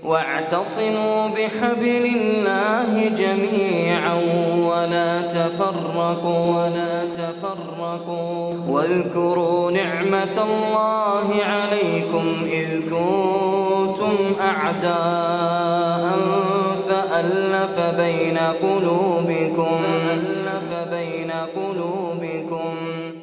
واعتصموا بحبل الله جميعا ولا تفرقوا ولا تفرقوا واذكروا نعمة الله عليكم إذ كنتم أعداء فألف بين قلوبكم فألف بين قلوبكم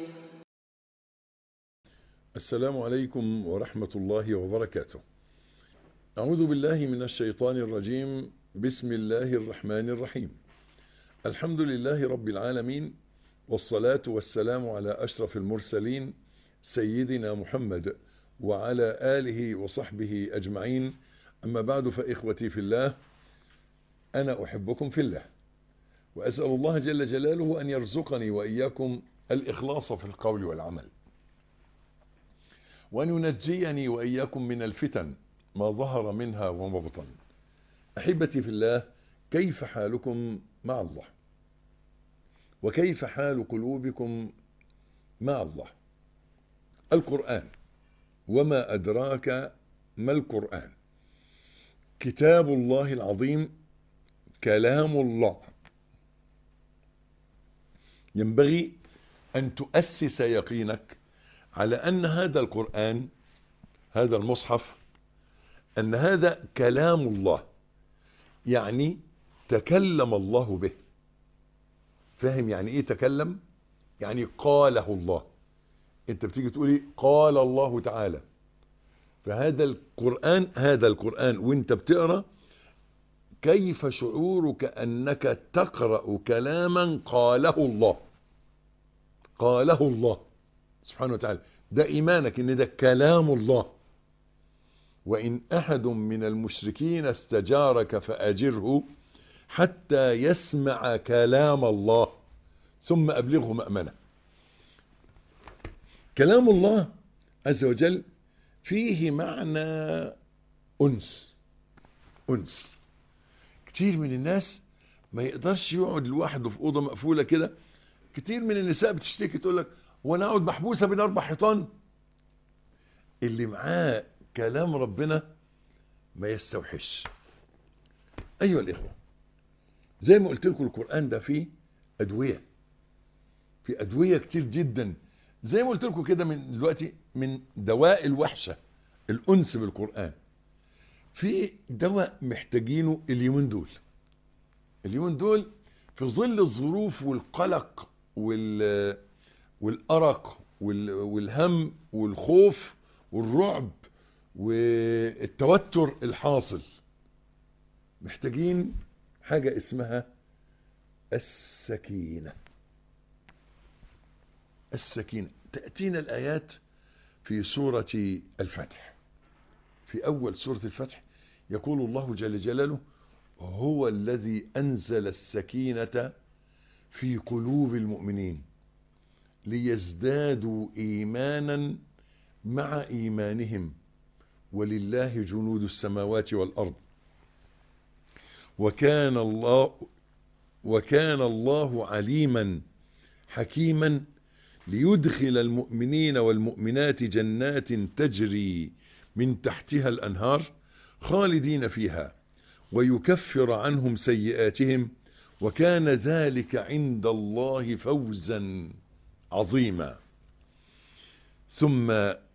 السلام عليكم ورحمة الله وبركاته أعوذ بالله من الشيطان الرجيم بسم الله الرحمن الرحيم الحمد لله رب العالمين والصلاة والسلام على أشرف المرسلين سيدنا محمد وعلى آله وصحبه أجمعين أما بعد فإخوتي في الله أنا أحبكم في الله وأسأل الله جل جلاله أن يرزقني وإياكم الإخلاص في القول والعمل وأن ينجيني وإياكم من الفتن ما ظهر منها وما بطن أحبتي في الله كيف حالكم مع الله وكيف حال قلوبكم مع الله القرآن وما أدراك ما القرآن كتاب الله العظيم كلام الله ينبغي أن تؤسس يقينك على أن هذا القرآن هذا المصحف أن هذا كلام الله يعني تكلم الله به فاهم يعني ايه تكلم يعني قاله الله انت بتيجي تقولي قال الله تعالى فهذا القرآن هذا القرآن وانت بتقرأ كيف شعورك أنك تقرأ كلاما قاله الله قاله الله سبحانه وتعالى ده إيمانك ان ده كلام الله وإن أحد من المشركين استجارك فأجره حتى يسمع كلام الله ثم أبلغه مأمنة كلام الله عز وجل فيه معنى أنس أنس كتير من الناس ما يقدرش يقعد لوحده في أوضة مقفولة كده كتير من النساء بتشتكي تقول لك وانا اقعد محبوسة بين أربع حيطان اللي معاه كلام ربنا ما يستوحش أيها الإخوة زي ما قلت لكم القرآن ده فيه أدوية في أدوية كتير جدا زي ما قلت لكم كده من دلوقتي من دواء الوحشة الأنس بالقرآن في دواء محتاجينه اليومين دول اليومين دول في ظل الظروف والقلق وال والأرق والهم والخوف والرعب والتوتر الحاصل محتاجين حاجة اسمها السكينة السكينة تأتينا الآيات في سورة الفتح في أول سورة الفتح يقول الله جل جلاله هو الذي أنزل السكينة في قلوب المؤمنين ليزدادوا إيمانا مع إيمانهم ولله جنود السماوات والأرض وكان الله وكان الله عليما حكيما ليدخل المؤمنين والمؤمنات جنات تجري من تحتها الأنهار خالدين فيها ويكفر عنهم سيئاتهم وكان ذلك عند الله فوزا عظيما ثم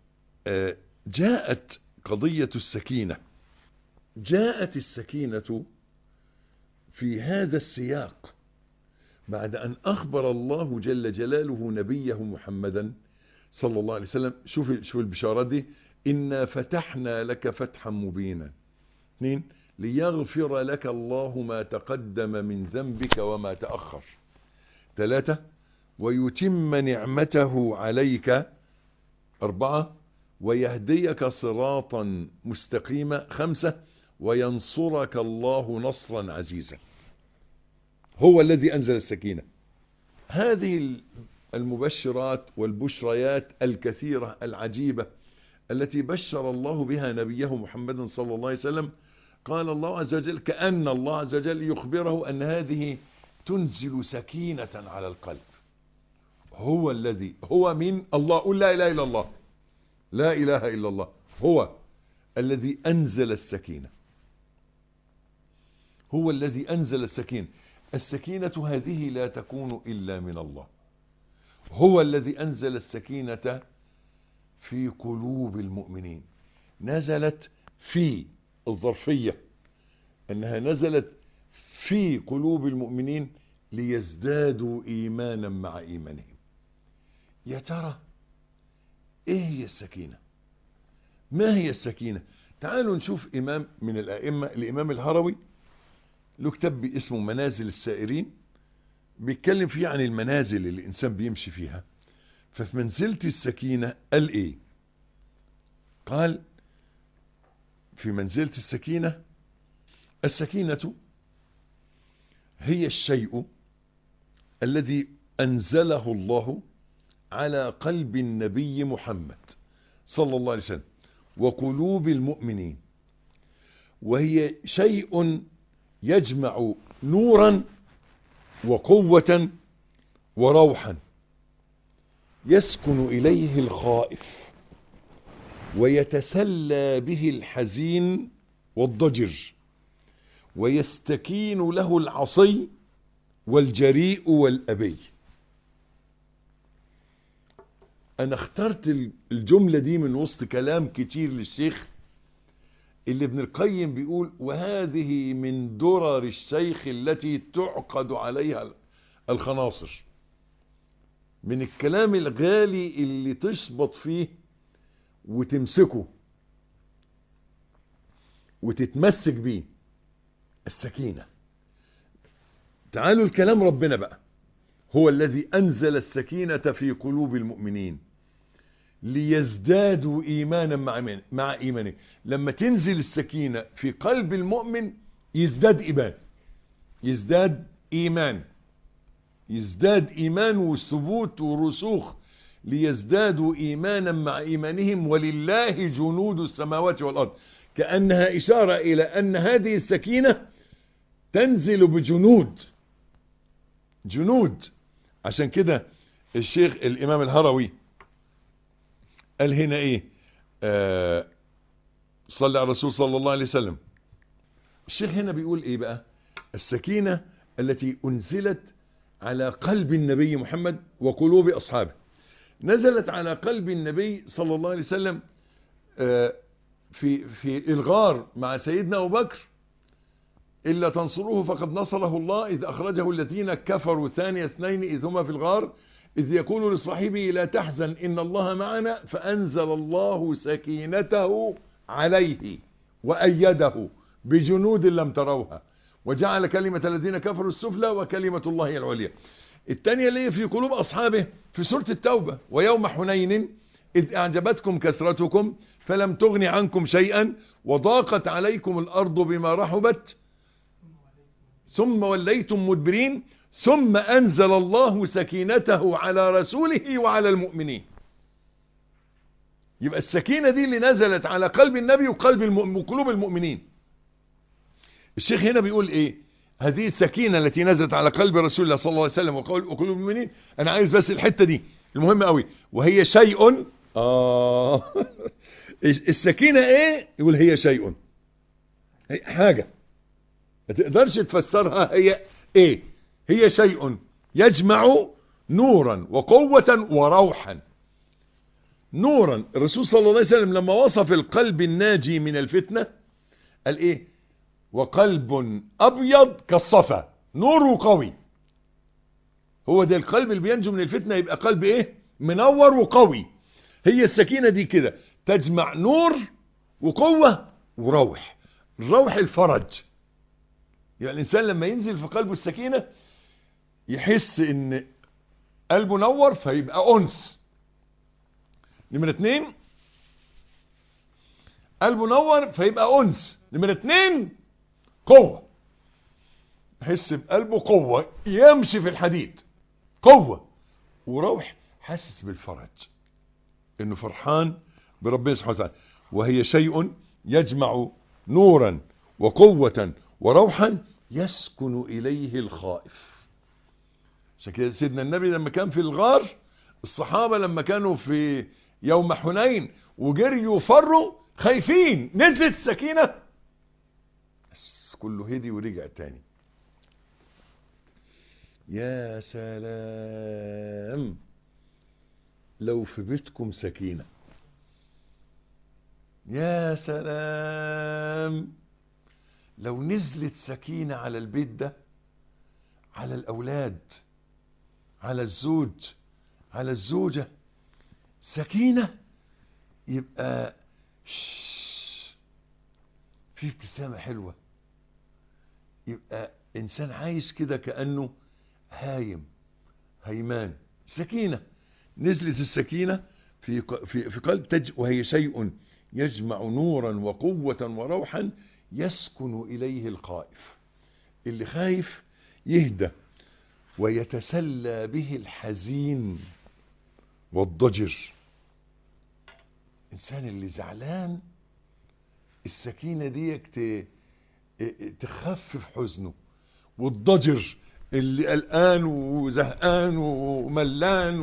جاءت قضية السكينة جاءت السكينة في هذا السياق بعد أن أخبر الله جل جلاله نبيه محمدا صلى الله عليه وسلم شوف شوف البشارات دي إنا فتحنا لك فتحا مبينا اثنين ليغفر لك الله ما تقدم من ذنبك وما تأخر ثلاثة ويتم نعمته عليك أربعة ويهديك صراطا مستقيما خمسة وينصرك الله نصرا عزيزا هو الذي أنزل السكينة هذه المبشرات والبشريات الكثيرة العجيبة التي بشر الله بها نبيه محمد صلى الله عليه وسلم قال الله عز وجل كأن الله عز وجل يخبره أن هذه تنزل سكينة على القلب هو الذي هو من الله قل لا إله إلا الله لا إله إلا الله هو الذي أنزل السكينة هو الذي أنزل السكينة السكينة هذه لا تكون إلا من الله هو الذي أنزل السكينة في قلوب المؤمنين نزلت في الظرفية أنها نزلت في قلوب المؤمنين ليزدادوا إيمانا مع إيمانهم يا ترى إيه هي السكينة ما هي السكينة تعالوا نشوف إمام من الأئمة الإمام الهروي له كتاب اسمه منازل السائرين بيتكلم فيه عن المنازل اللي الإنسان بيمشي فيها ففي منزلة السكينة قال إيه قال في منزلة السكينة السكينة هي الشيء الذي أنزله الله على قلب النبي محمد صلى الله عليه وسلم وقلوب المؤمنين وهي شيء يجمع نورا وقوة وروحا يسكن إليه الخائف ويتسلى به الحزين والضجر ويستكين له العصي والجريء والأبي أنا اخترت الجملة دي من وسط كلام كتير للشيخ اللي ابن القيم بيقول وهذه من درر الشيخ التي تعقد عليها الخناصر من الكلام الغالي اللي تشبط فيه وتمسكه وتتمسك بيه السكينة تعالوا الكلام ربنا بقى هو الذي أنزل السكينة في قلوب المؤمنين ليزدادوا إيمانا مع, مع إيمانه لما تنزل السكينة في قلب المؤمن يزداد إيمان يزداد إيمان يزداد إيمان وثبوت ورسوخ ليزدادوا إيمانا مع إيمانهم ولله جنود السماوات والأرض كأنها إشارة إلى أن هذه السكينة تنزل بجنود جنود عشان كده الشيخ الإمام الهروي قال هنا إيه آه صلى على الرسول صلى الله عليه وسلم الشيخ هنا بيقول إيه بقى السكينة التي أنزلت على قلب النبي محمد وقلوب أصحابه نزلت على قلب النبي صلى الله عليه وسلم آه في في الغار مع سيدنا أبو بكر إلا تنصروه فقد نصره الله إذ أخرجه الذين كفروا ثاني اثنين إذ هما في الغار إذ يقول لصاحبه لا تحزن إن الله معنا فأنزل الله سكينته عليه وأيده بجنود لم تروها وجعل كلمة الذين كفروا السفلى وكلمة الله العليا الثانية اللي هي في قلوب أصحابه في سورة التوبة ويوم حنين إذ أعجبتكم كثرتكم فلم تغن عنكم شيئا وضاقت عليكم الأرض بما رحبت ثم وليتم مدبرين ثم أنزل الله سكينته على رسوله وعلى المؤمنين يبقى السكينة دي اللي نزلت على قلب النبي وقلب المؤمن وقلوب المؤمنين الشيخ هنا بيقول ايه هذه السكينة التي نزلت على قلب رسول الله صلى الله عليه وسلم وقلوب المؤمنين انا عايز بس الحتة دي المهم قوي وهي شيء آه السكينة ايه يقول هي شيء حاجة ما تقدرش تفسرها هي ايه هي شيء يجمع نورا وقوة وروحا نورا الرسول صلى الله عليه وسلم لما وصف القلب الناجي من الفتنة قال ايه وقلب ابيض كالصفا نور قوي هو ده القلب اللي بينجو من الفتنة يبقى قلب ايه منور وقوي هي السكينة دي كده تجمع نور وقوة وروح الروح الفرج يعني الإنسان لما ينزل في قلبه السكينة يحس ان قلبه نور فيبقى أنس نمرة اتنين قلبه نور فيبقى أنس نمرة اتنين قوة يحس بقلبه قوة يمشي في الحديد قوة وروح حاسس بالفرج انه فرحان بربنا سبحانه وتعالى وهي شيء يجمع نورا وقوة وروحا يسكن إليه الخائف عشان كده سيدنا النبي لما كان في الغار الصحابة لما كانوا في يوم حنين وجريوا وفروا خايفين نزلت السكينة كله هدي ورجع تاني يا سلام لو في بيتكم سكينة يا سلام لو نزلت سكينة على البيت ده على الأولاد على الزوج على الزوجة سكينة يبقى شش في ابتسامة حلوة يبقى إنسان عايش كده كأنه هايم هيمان سكينة نزلت السكينة في في في قلب تج وهي شيء يجمع نورا وقوة وروحا يسكن إليه الخائف اللي خايف يهدى ويتسلى به الحزين والضجر الإنسان اللي زعلان السكينة دي تخفف حزنه والضجر اللي قلقان وزهقان وملان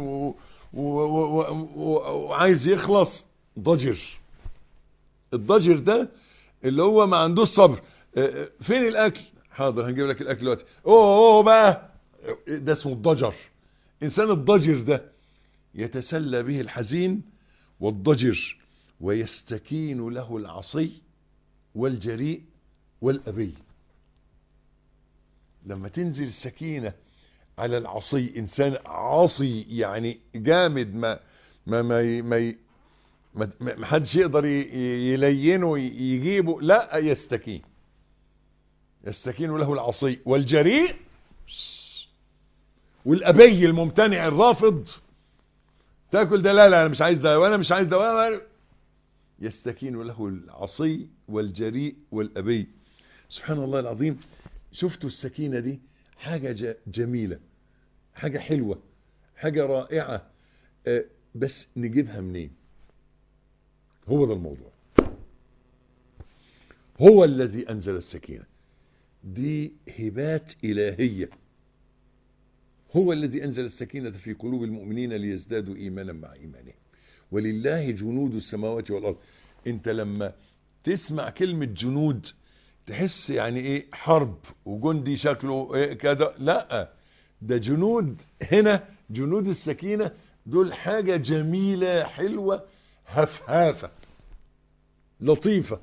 وعايز يخلص ضجر الضجر ده اللي هو ما عندوش صبر فين الاكل حاضر هنجيب لك الاكل دلوقتي اوه اوه بقى ده اسمه الضجر انسان الضجر ده يتسلى به الحزين والضجر ويستكين له العصي والجريء والأبي لما تنزل السكينة على العصي إنسان عصي يعني جامد ما ما ما ما ما, ما حدش يقدر يلينه يجيبه لا يستكين يستكين له العصي والجريء والأبي الممتنع الرافض تاكل ده لا لا انا مش عايز ده وانا مش عايز ده وانا يستكين له العصي والجريء والأبي سبحان الله العظيم شفتوا السكينة دي حاجة جميلة حاجة حلوة حاجة رائعة أه بس نجيبها منين هو ده الموضوع هو الذي أنزل السكينة دي هبات إلهية هو الذي أنزل السكينة في قلوب المؤمنين ليزدادوا إيمانا مع إيمانهم ولله جنود السماوات والأرض انت لما تسمع كلمة جنود تحس يعني ايه حرب وجندي شكله إيه كده لا ده جنود هنا جنود السكينة دول حاجة جميلة حلوة هفهافة لطيفة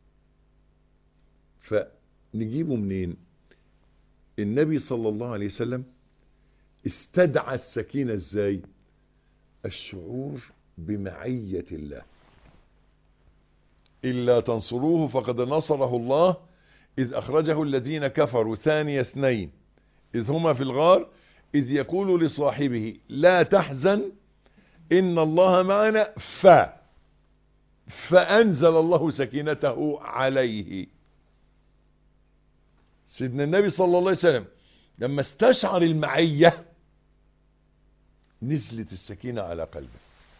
فنجيبه منين النبي صلى الله عليه وسلم استدعى السكينة ازاي الشعور بمعية الله إلا تنصروه فقد نصره الله إذ أخرجه الذين كفروا ثاني اثنين إذ هما في الغار إذ يقول لصاحبه لا تحزن إن الله معنا ف فأنزل الله سكينته عليه سيدنا النبي صلى الله عليه وسلم لما استشعر المعية نزلت السكينة على قلبه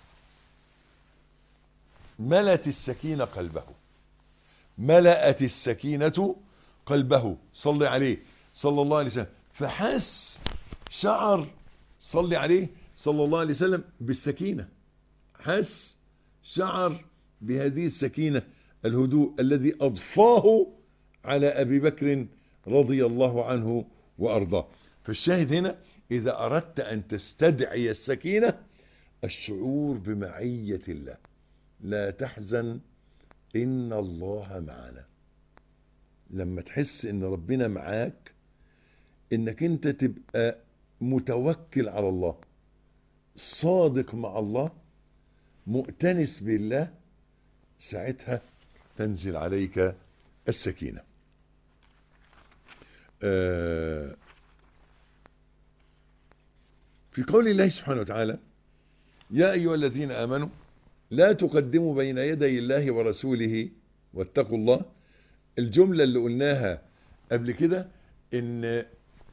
ملت السكينة قلبه ملأت السكينة قلبه صلي عليه صلى الله عليه وسلم فحس شعر صلي عليه صلى الله عليه وسلم بالسكينة حس شعر بهذه السكينة الهدوء الذي أضفاه على أبي بكر رضي الله عنه وأرضاه فالشاهد هنا إذا أردت أن تستدعي السكينة الشعور بمعية الله لا تحزن إن الله معنا لما تحس إن ربنا معاك إنك أنت تبقى متوكل على الله صادق مع الله مؤتنس بالله ساعتها تنزل عليك السكينة آه في قول الله سبحانه وتعالى يا أيها الذين آمنوا لا تقدموا بين يدي الله ورسوله واتقوا الله الجملة اللي قلناها قبل كده ان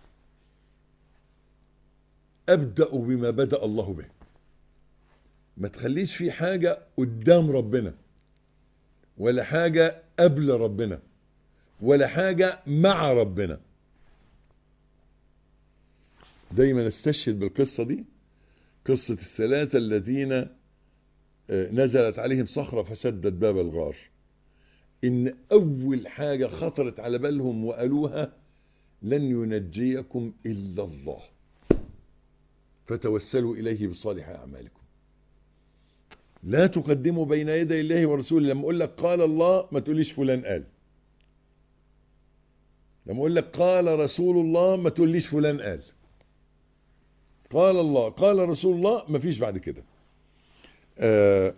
ابدأ بما بدأ الله به ما تخليش في حاجة قدام ربنا ولا حاجة قبل ربنا ولا حاجة مع ربنا دايما استشهد بالقصة دي قصة الثلاثة الذين نزلت عليهم صخرة فسدت باب الغار إن أول حاجة خطرت على بالهم وقالوها لن ينجيكم إلا الله فتوسلوا إليه بصالح أعمالكم لا تقدموا بين يدي الله ورسوله لما أقول لك قال الله ما تقوليش فلان قال لما أقول لك قال رسول الله ما تقوليش فلان قال قال الله قال رسول الله ما فيش بعد كده آه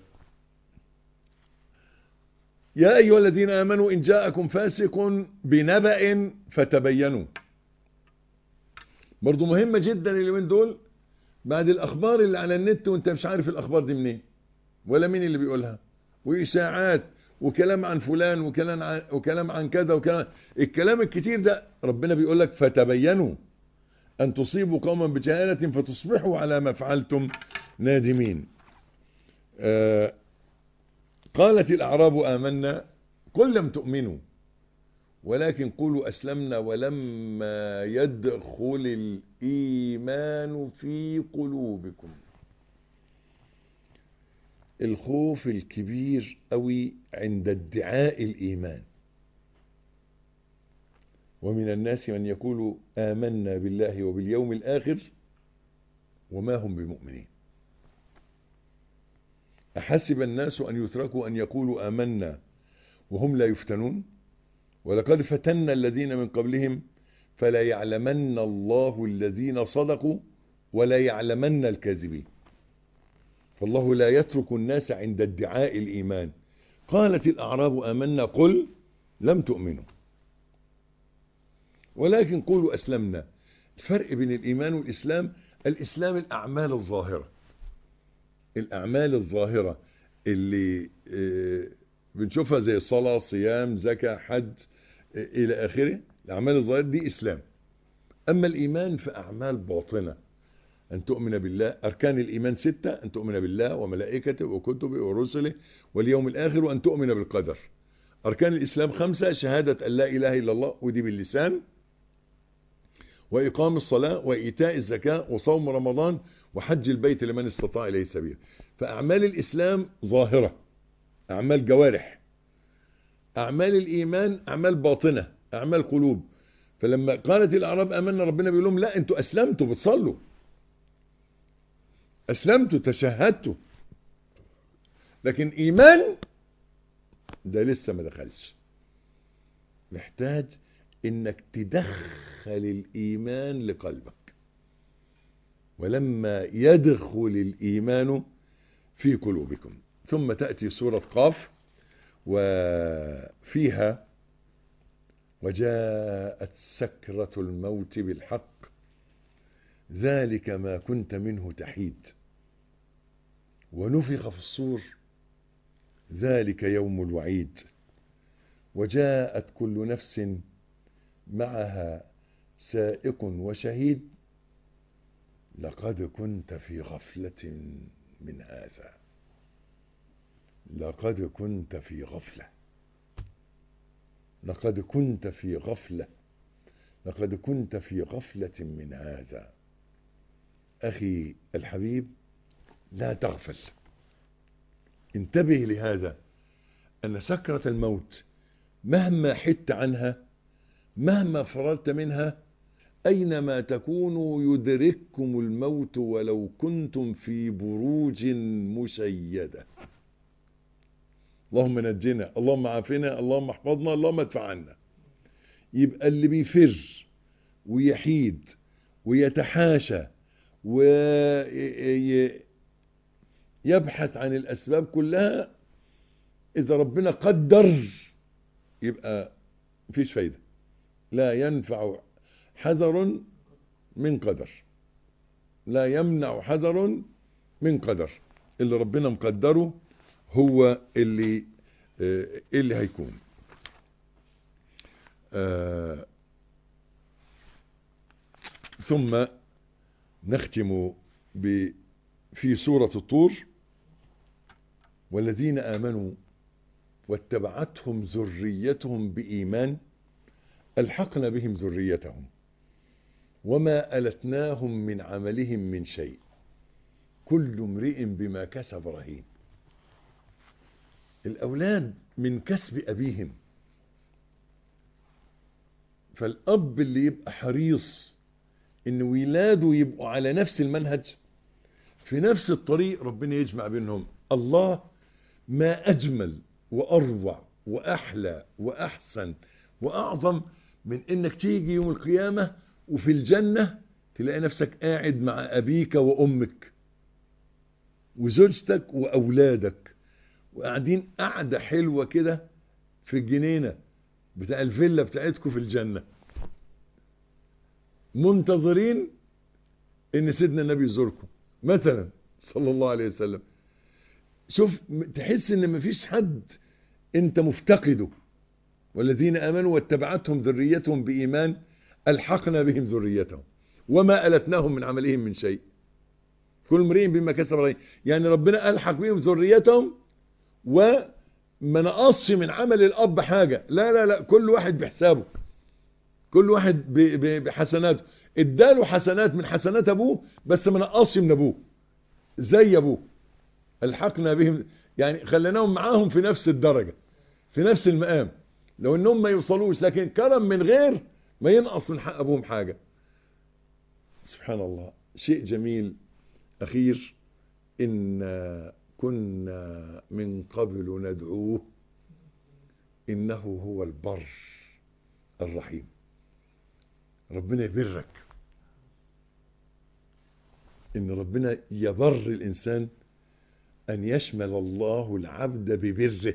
يا أيها الذين آمنوا إن جاءكم فاسق بنبأ فتبينوا برضو مهمة جدا اليومين دول بعد الأخبار اللي على النت وانت مش عارف الأخبار دي منين ولا مين اللي بيقولها وإشاعات وكلام عن فلان وكلام عن, وكلام عن كذا وكلام الكلام الكتير ده ربنا بيقول لك فتبينوا أن تصيبوا قوما بجهالة فتصبحوا على ما فعلتم نادمين آه قالت الأعراب آمنا قل لم تؤمنوا ولكن قولوا أسلمنا ولما يدخل الإيمان في قلوبكم الخوف الكبير قوي عند ادعاء الإيمان ومن الناس من يقول آمنا بالله وباليوم الآخر وما هم بمؤمنين أحسب الناس أن يتركوا أن يقولوا آمنا وهم لا يفتنون ولقد فتنا الذين من قبلهم فلا يعلمن الله الذين صدقوا ولا يعلمن الكاذبين فالله لا يترك الناس عند ادعاء الإيمان قالت الأعراب آمنا قل لم تؤمنوا ولكن قولوا أسلمنا الفرق بين الإيمان والإسلام الإسلام الأعمال الظاهرة الأعمال الظاهرة اللي بنشوفها زي صلاة صيام زكاة حج إلى آخره الأعمال الظاهرة دي إسلام أما الإيمان فأعمال باطنة أن تؤمن بالله أركان الإيمان ستة أن تؤمن بالله وملائكته وكتبه ورسله واليوم الآخر وأن تؤمن بالقدر أركان الإسلام خمسة شهادة أن لا إله إلا الله ودي باللسان وإقام الصلاة وإيتاء الزكاة وصوم رمضان وحج البيت لمن استطاع إليه سبيل فأعمال الإسلام ظاهرة أعمال جوارح أعمال الإيمان أعمال باطنة أعمال قلوب فلما قالت الأعراب أمنا ربنا بيقول لهم لا أنتوا أسلمتوا بتصلوا أسلمتوا تشهدتوا لكن إيمان ده لسه ما دخلش محتاج انك تدخل الايمان لقلبك ولما يدخل الايمان في قلوبكم ثم تأتي سورة قاف وفيها وجاءت سكرة الموت بالحق ذلك ما كنت منه تحيد ونفخ في الصور ذلك يوم الوعيد وجاءت كل نفس معها سائق وشهيد لقد كنت في غفلة من هذا لقد كنت في غفلة لقد كنت في غفلة لقد كنت في غفلة من هذا أخي الحبيب لا تغفل انتبه لهذا أن سكرة الموت مهما حدت عنها مهما فررت منها أينما تكونوا يدرككم الموت ولو كنتم في بروج مشيدة اللهم نجنا اللهم عافنا اللهم احفظنا اللهم ادفع عنا يبقى اللي بيفر ويحيد ويتحاشى ويبحث عن الأسباب كلها إذا ربنا قدر يبقى مفيش فايدة لا ينفع حذر من قدر لا يمنع حذر من قدر اللي ربنا مقدره هو اللي آه اللي هيكون آه ثم نختم في سورة الطور والذين آمنوا واتبعتهم ذريتهم بإيمان ألحقنا بهم ذريتهم وما ألتناهم من عملهم من شيء كل امرئ بما كسب رهين الأولاد من كسب أبيهم فالأب اللي يبقى حريص إن ولاده يبقوا على نفس المنهج في نفس الطريق ربنا يجمع بينهم الله ما أجمل وأروع وأحلى وأحسن وأعظم من إنك تيجي يوم القيامة وفي الجنة تلاقي نفسك قاعد مع أبيك وأمك وزوجتك وأولادك وقاعدين قعدة حلوة كده في الجنينة بتاع الفيلا بتاعتكم في الجنة منتظرين ان سيدنا النبي يزوركم مثلا صلى الله عليه وسلم شوف تحس ان مفيش حد انت مفتقده والذين امنوا واتبعتهم ذريتهم بايمان الحقنا بهم ذريتهم وما التناهم من عملهم من شيء كل امرئ بما كسب رهين يعني ربنا الحق بهم ذريتهم وما نقصش من عمل الاب حاجه لا لا لا كل واحد بحسابه كل واحد بحسناته اداله حسنات من حسنات ابوه بس ما نقصش من ابوه زي ابوه الحقنا بهم يعني خليناهم معاهم في نفس الدرجة في نفس المقام لو انهم ما يوصلوش لكن كرم من غير ما ينقص من حق ابوهم حاجة سبحان الله شيء جميل اخير ان كنا من قبل ندعوه انه هو البر الرحيم ربنا يبرك ان ربنا يبر الانسان ان يشمل الله العبد ببره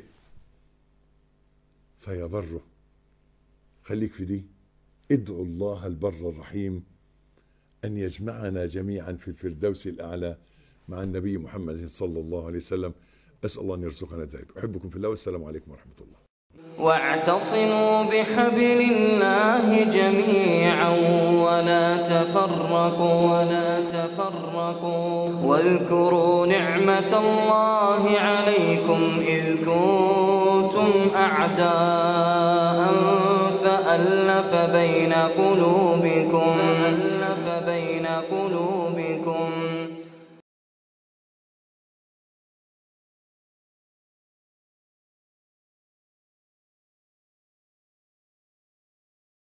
فيبره خليك في دي ادعو الله البر الرحيم ان يجمعنا جميعا في الفردوس الاعلى مع النبي محمد صلى الله عليه وسلم اسال الله ان يرزقنا ذلك احبكم في الله والسلام عليكم ورحمه الله واعتصموا بحبل الله جميعا ولا تفرقوا ولا تفرقوا واذكروا نعمة الله عليكم إذ كنتم أعداء فألف بين قلوبكم فألف بين قلوبكم